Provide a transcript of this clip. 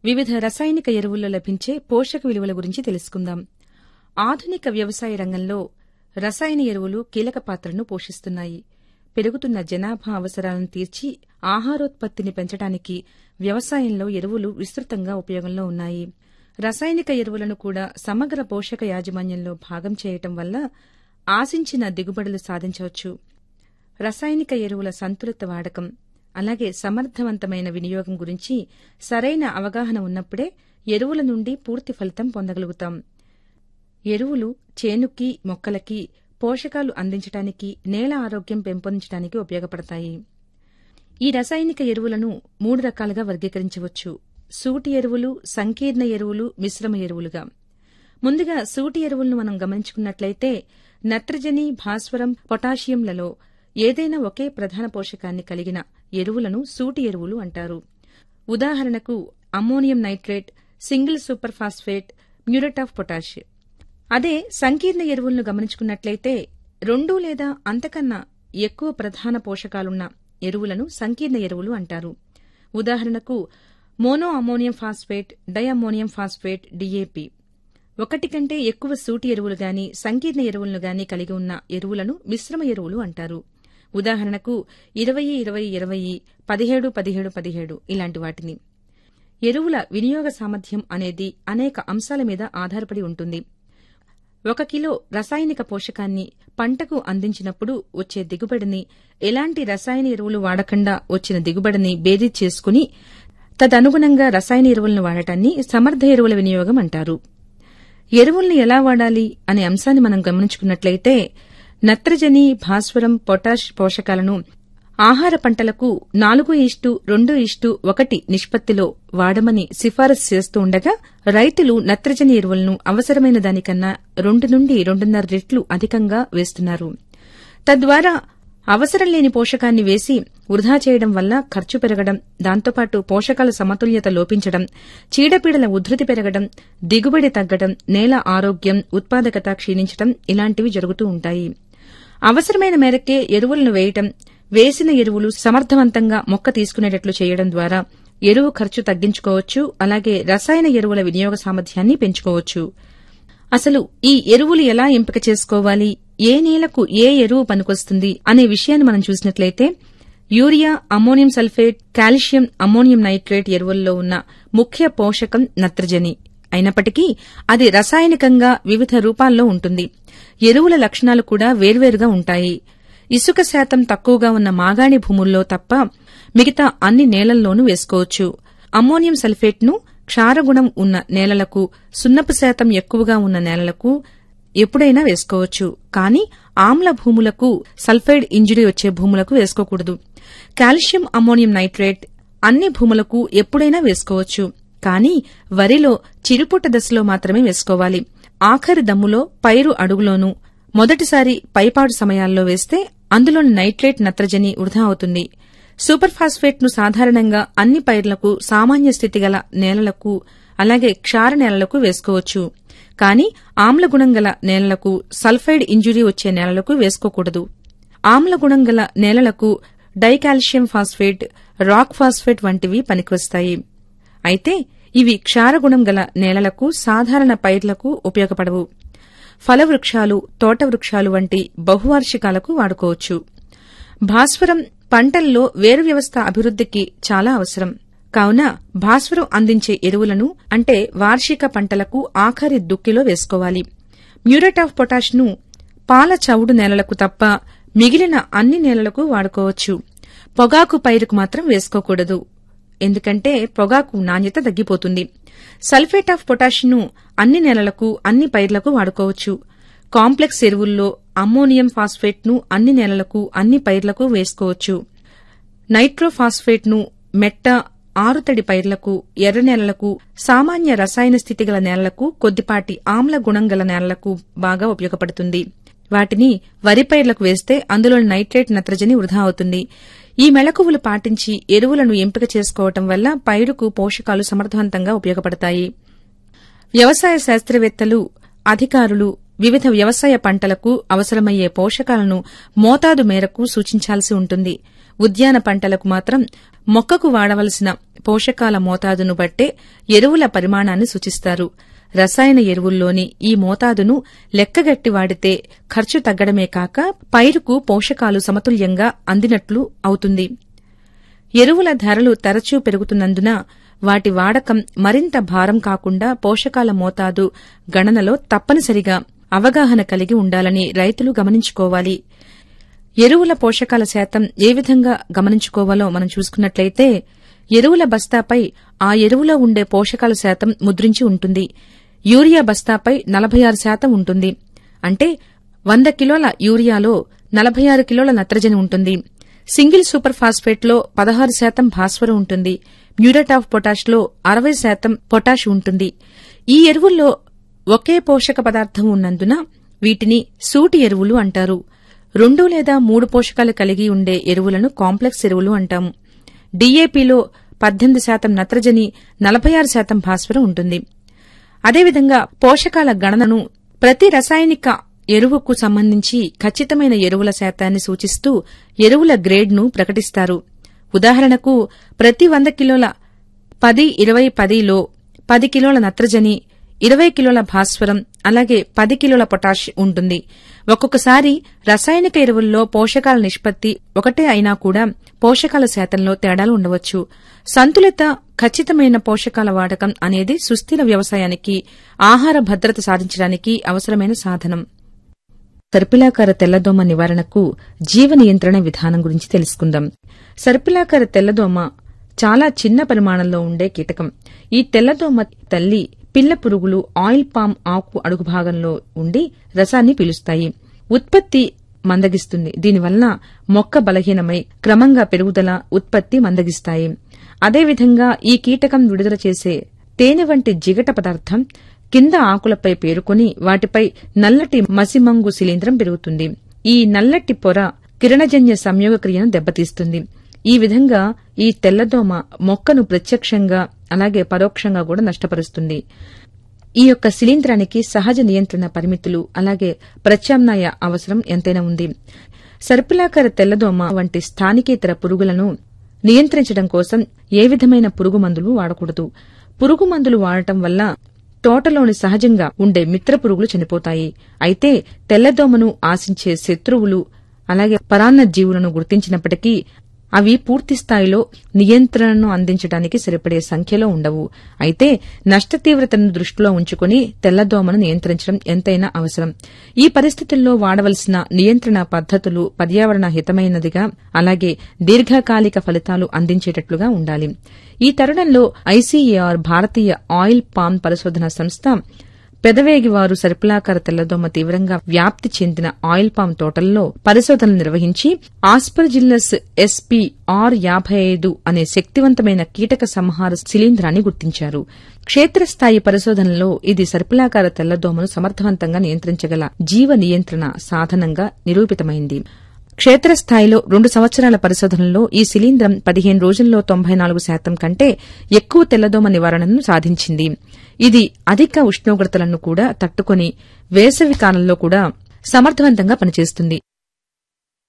వివిధ రసాయనిక ఎరువుల్లో లభించే పోషక విలువల గురించి తెలుసుకుందాం ఆధునిక వ్యవసాయ రంగంలో రసాయన ఎరువులు కీలక పాత్రను పోషిస్తున్నాయి పెరుగుతున్న జనాభా అవసరాలను తీర్చి ఆహారోత్పత్తిని పెంచడానికి వ్యవసాయంలో ఎరువులు విస్తృతంగా ఉపయోగంలో ఉన్నాయి రసాయనిక ఎరువులను కూడా సమగ్ర పోషక యాజమాన్యంలో భాగం చేయటం వల్ల ఆశించిన దిగుబడులు సాధించవచ్చు రసాయనిక ఎరువుల సంతులిత వాడకం అలాగే సమర్థవంతమైన వినియోగం గురించి సరైన అవగాహన ఉన్నప్పుడే ఎరువుల నుండి పూర్తి ఫలితం పొందగలుగుతాం ఎరువులు చేనుకి మొక్కలకి పోషకాలు అందించడానికి నేల ఆరోగ్యం పెంపొందించడానికి ఉపయోగపడతాయి ఈ రసాయనిక ఎరువులను మూడు రకాలుగా వర్గీకరించవచ్చు సూటి ఎరువులు సంకీర్ణ ఎరువులు మిశ్రమ ఎరువులుగా ముందుగా సూటి ఎరువులను మనం గమనించుకున్నట్లయితే నత్రజని భాస్వరం పొటాషియంలలో ఏదైనా ఒకే ప్రధాన పోషకాన్ని కలిగిన ఎరువులను సూటి ఎరువులు అంటారు ఉదాహరణకు ammonium nitrate single super phosphate muriate of potash అదే సంకీర్ణ ఎరువులను గమనించుకున్నట్లయితే రెండు లేదా అంతకన్నా ఎక్కువ ప్రధాన పోషకాలున్న ఎరువులను సంకీర్ణ ఎరువులు అంటారు ఉదాహరణకు mono ammonium phosphate diammonium phosphate DAP ఒకటి కంటే ఎక్కువ సూటి ఎరువులు గాని సంకీర్ణ ఎరువులను గాని కలిగి ఉన్న ఎరువులను మిశ్రమ ఎరువులు అంటారు ఉదాహరణకు ఇరవై ఇరవై ఇరవై పదిహేడు పదిహేడు పదిహేడు ఇలాంటి వాటిని ఎరువుల వినియోగ సామర్థ్యం అనేది అనేక అంశాల మీద ఆధారపడి ఉంటుంది ఒక కిలో రసాయనిక పోషకాన్ని పంటకు అందించినప్పుడు వచ్చే దిగుబడిని ఎలాంటి రసాయన ఎరువులు వాడకుండా వచ్చిన దిగుబడిని బేరీజ్ చేసుకుని తదనుగుణంగా రసాయన ఎరువులను వాడటాన్ని సమర్థ ఎరువుల వినియోగం అంటారు ఎరువుల్ని ఎలా వాడాలి అనే అంశాన్ని మనం గమనించుకున్నట్లయితే నత్రజని భాస్వరం పొటాష్ పోషకాలను ఆహార పంటలకు నాలుగు ఇష్టు రెండు ఇష్టు ఒకటి నిష్పత్తిలో వాడమని సిఫారసు చేస్తూ ఉండగా రైతులు నత్రజని ఎరువులను అవసరమైన దానికన్నా రెండు నుండి రెండున్నర రెట్లు అధికంగా వేస్తున్నారు తద్వారా అవసరం లేని పోషకాన్ని వేసి వృధా చేయడం వల్ల ఖర్చు పెరగడం దాంతోపాటు పోషకాల సమతుల్యత లోపించడం చీడపీడల ఉధృతి పెరగడం దిగుబడి తగ్గడం నేల ఆరోగ్యం ఉత్పాదకత క్షీణించడం ఇలాంటివి జరుగుతూ ఉంటాయి అవసరమైన మేరకే ఎరువులను వేయటం వేసిన ఎరువులు సమర్థవంతంగా మొక్క తీసుకునేటట్లు చేయడం ద్వారా ఎరువు ఖర్చు తగ్గించుకోవచ్చు అలాగే రసాయన ఎరువుల వినియోగ సామర్థ్యాన్ని పెంచుకోవచ్చు అసలు ఈ ఎరువులు ఎలా ఎంపిక చేసుకోవాలి ఏ నేలకు ఏ ఎరువు పనికొస్తుంది అనే విషయాన్ని మనం చూసినట్లయితే urea ammonium sulphate calcium ammonium nitrate ఎరువుల్లో ఉన్న ముఖ్య పోషకం నత్రజని అయినప్పటికీ అది రసాయనికంగా వివిధ రూపాల్లో ఉంటుంది ఎరువుల లక్షణాలు కూడా వేర్వేరుగా ఉంటాయి ఇసుక శాతం తక్కువగా ఉన్న మాగాణి భూముల్లో తప్ప మిగతా అన్ని నేలల్లోనూ వేసుకోవచ్చు అమ్మోనియం సల్ఫేట్ను క్షారగుణం ఉన్న నేలలకు సున్నపు శాతం ఎక్కువగా ఉన్న నేలలకు ఎప్పుడైనా వేసుకోవచ్చు కానీ ఆమ్ల భూములకు సల్ఫైడ్ ఇంజురీ వచ్చే భూములకు వేసుకోకూడదు కాల్షియం అమ్మోనియం నైట్రేట్ అన్ని భూములకు ఎప్పుడైనా వేసుకోవచ్చు కానీ వరిలో చిరుపుట్ట దశలో మాత్రమే వేసుకోవాలి ఆఖరి దమ్ములో పైరు అడుగులోనూ మొదటిసారి పైపాడు సమయాల్లో వేస్తే అందులోని నైట్రేట్ నత్రజని వృధా అవుతుంది సూపర్ ఫాస్ఫేట్ ను సాధారణంగా అన్ని పైర్లకు సామాన్య స్థితి గల నేలలకు అలాగే క్షార నేలలకు వేసుకోవచ్చు కానీ ఆమ్లగుణం గల నేలలకు సల్ఫైడ్ ఇంజురీ వచ్చే నేలలకు వేసుకోకూడదు ఆమ్లగుణం గల నేలలకు డైకాల్షియం ఫాస్ఫేట్ రాక్ ఫాస్ఫేట్ వంటివి పనికొస్తాయి అయితే ఇవి క్షారగుణం గల నేలలకు సాధారణ పైర్లకు ఉపయోగపడవు ఫలవృక్షాలు తోట వృక్షాలు వంటి బహువార్షికాలకు వాడుకోవచ్చు భాస్వరం పంటల్లో వేరు వ్యవస్థ అభివృద్ధికి చాలా అవసరం కావున భాస్వరం అందించే ఎరువులను అంటే వార్షిక పంటలకు ఆఖరి దుక్కిలో వేసుకోవాలి మ్యూరేట్ ఆఫ్ పొటాష్ ను పాల చవుడు నేలలకు తప్ప మిగిలిన అన్ని నేలలకు వాడుకోవచ్చు పొగాకు పైరుకు మాత్రం వేసుకోకూడదు ఎందుకంటే పొగాకు నాణ్యత తగ్గిపోతుంది సల్ఫేట్ ఆఫ్ పొటాష్ ను అన్ని నేలలకు అన్ని పైర్లకు వాడుకోవచ్చు కాంప్లెక్స్ ఎరువుల్లో అమ్మోనియం ఫాస్ఫేట్ ను అన్ని నేలలకు అన్ని పైర్లకు వేసుకోవచ్చు నైట్రోఫాస్ఫేట్ ను మెట్ట ఆరుతడి పైర్లకు ఎర్ర నేలలకు సామాన్య రసాయన స్థితి గల నేలలకు కొద్దిపాటి ఆమ్ల గుణం గల నేలలకు బాగా ఉపయోగపడుతుంది వాటిని వరి పైర్లకు వేస్తే అందులోని నైట్రేట్ నత్రజని వృధా అవుతుంది ఈ మెళకువలు పాటించి ఎరువులను ఎంపిక చేసుకోవటం వల్ల పైరుకు పోషకాలు సమర్థవంతంగా ఉపయోగపడతాయి వ్యవసాయ శాస్త్రవేత్తలు అధికారులు వివిధ వ్యవసాయ పంటలకు అవసరమయ్యే పోషకాలను మోతాదు మేరకు సూచించాల్సి ఉంటుంది ఉద్యాన పంటలకు మాత్రం మొక్కకు వాడవలసిన పోషకాల మోతాదును బట్టే ఎరువుల పరిమాణాన్ని సూచిస్తారు రసాయన ఎరువుల్లోని ఈ మోతాదును లెక్కగట్టి వాడితే ఖర్చు తగ్గడమే కాక పైరుకు పోషకాలు సమతుల్యంగా అందినట్లు అవుతుంది ఎరువుల ధరలు తరచూ పెరుగుతున్నందున వాటి వాడకం మరింత భారం కాకుండా పోషకాల మోతాదు గణనలో తప్పనిసరిగా అవగాహన కలిగి ఉండాలని రైతులు గమనించుకోవాలి ఎరువుల పోషకాల శాతం ఏ విధంగా గమనించుకోవాలో మనం చూసుకున్నట్లయితే ఎరువుల బస్తాపై ఆ ఎరువులో ఉండే పోషకాల శాతం ముద్రించి ఉంటుంది యూరియా బస్తాపై నలభై ఆరు శాతం ఉంటుంది అంటే వంద కిలోల యూరియాలో నలభై ఆరు కిలోల నత్రజని ఉంటుంది సింగిల్ సూపర్ ఫాస్ఫేట్లో పదహారు శాతం భాస్వరం ఉంటుంది మ్యూరేట్ ఆఫ్ పొటాష్లో అరవై శాతం పొటాష్ ఉంటుంది ఈ ఎరువుల్లో ఒకే పోషక పదార్థం ఉన్నందున వీటిని సూటి ఎరువులు అంటారు రెండు లేదా మూడు పోషకాలు కలిగి ఉండే ఎరువులను కాంప్లెక్స్ ఎరువులు అంటాము డీఏపీలో పద్దెనిమిది శాతం నత్రజని నలభై ఆరు శాతం భాస్వరం ఉంటుంది అదేవిధంగా పోషకాల గణనను ప్రతి రసాయనిక ఎరువుకు సంబంధించి ఖచ్చితమైన ఎరువుల శాతాన్ని సూచిస్తూ ఎరువుల గ్రేడ్ను ప్రకటిస్తారు ఉదాహరణకు ప్రతి వంద కిలోల పది ఇరవై పదిలో పది కిలోల నత్రజని ఇరవై కిలోల భాస్వరం అలాగే పది కిలోల పొటాష్ ఉంటుంది ఒక్కొక్కసారి రసాయనిక ఎరువుల్లో పోషకాల నిష్పత్తి ఒకటే అయినా కూడా పోషకాల శాతంలో తేడాలు ఉండవచ్చు సంతులిత ఖచ్చితమైన పోషకాల వాడకం అనేది సుస్థిర వ్యవసాయానికి ఆహార భద్రత సాధించడానికి అవసరమైన సాధనం సర్పిలాకార తెల్లదోమ నివారణకు జీవ నియంత్రణ విధానం గురించి తెలుసుకుందాం సర్పిలాకార తెల్లదోమ చాలా చిన్న పరిమాణంలో ఉండే కీటకం ఈ తెల్లదోమ తల్లి పిల్ల పురుగులు ఆయిల్ పామ్ ఆకు అడుగు భాగంలో ఉండి రసాన్ని పీలుస్తాయి ఉత్పత్తి మందగిస్తుంది దీనివల్ల మొక్క బలహీనమై క్రమంగా పెరుగుదల ఉత్పత్తి మందగిస్తాయి అదేవిధంగా ఈ కీటకం విడుదల చేసే తేనె వంటి జిగట పదార్థం కింద ఆకులపై పేరుకొని వాటిపై నల్లటి మసిమంగు శిలీంద్రం పెరుగుతుంది ఈ నల్లటి పొర కిరణజన్య సంయోగ క్రియను దెబ్బతీస్తుంది ఈ విధంగా ఈ తెల్లదోమ మొక్కను ప్రత్యక్షంగా అలాగే పరోక్షంగా కూడా నష్టపరుస్తుంది ఈ యొక్క శిలీంధ్రానికి సహజ నియంత్రణ పరిమితులు అలాగే ప్రత్యామ్నాయ అవసరం ఎంతైనా ఉంది సర్పిలాకార తెల్లదోమ వంటి స్థానికేతర పురుగులను నియంత్రించడం కోసం ఏ విధమైన పురుగు మందులు వాడకూడదు పురుగు మందులు వాడటం వల్ల తోటలోని సహజంగా ఉండే మిత్ర పురుగులు చనిపోతాయి అయితే తెల్లదోమను ఆశించే శత్రువులు అలాగే పరాన్న జీవులను గుర్తించినప్పటికీ అవి పూర్తి స్థాయిలో నియంత్రణను అందించడానికి సరిపడే సంఖ్యలో ఉండవు అయితే నష్ట తీవ్రతను దృష్టిలో ఉంచుకుని తెల్లదోమను నియంత్రించడం ఎంతైనా అవసరం ఈ పరిస్థితుల్లో వాడవలసిన నియంత్రణ పద్దతులు పర్యావరణ హితమైనదిగా అలాగే దీర్ఘకాలిక ఫలితాలు అందించేటట్లుగా ఉండాలి ఈ తరుణంలో ఐసీఏఆర్ భారతీయ ఆయిల్ పామ్ పరిశోధన సంస్థ పెదవేగివారు సర్పిలాకార తెల్లదోమ తీవ్రంగా వ్యాప్తి చెందిన ఆయిల్ పామ్ తోటల్లో పరిశోధనలు నిర్వహించి ఆస్పర్జిల్లస్ ఎస్పీ ఆర్ యాభై ఐదు అనే శక్తివంతమైన కీటక సంహార శిలీంధ్రాన్ని గుర్తించారు క్షేత్రస్థాయి పరిశోధనలో ఇది సర్పిలాకార తెల్లదోమను సమర్థవంతంగా నియంత్రించగల జీవ నియంత్రణ సాధనంగా నిరూపితమైంది క్షేత్రస్థాయిలో రెండు సంవత్సరాల పరిశోధనలో ఈ శిలీంద్రం పదిహేను రోజుల్లో తొంభై నాలుగు శాతం కంటే ఎక్కువ తెల్లదోమ నివారణను సాధించింది ఇది అధిక ఉష్ణోగ్రతలను కూడా తట్టుకొని వేసవి కాలంలో కూడా సమర్థవంతంగా పనిచేస్తుంది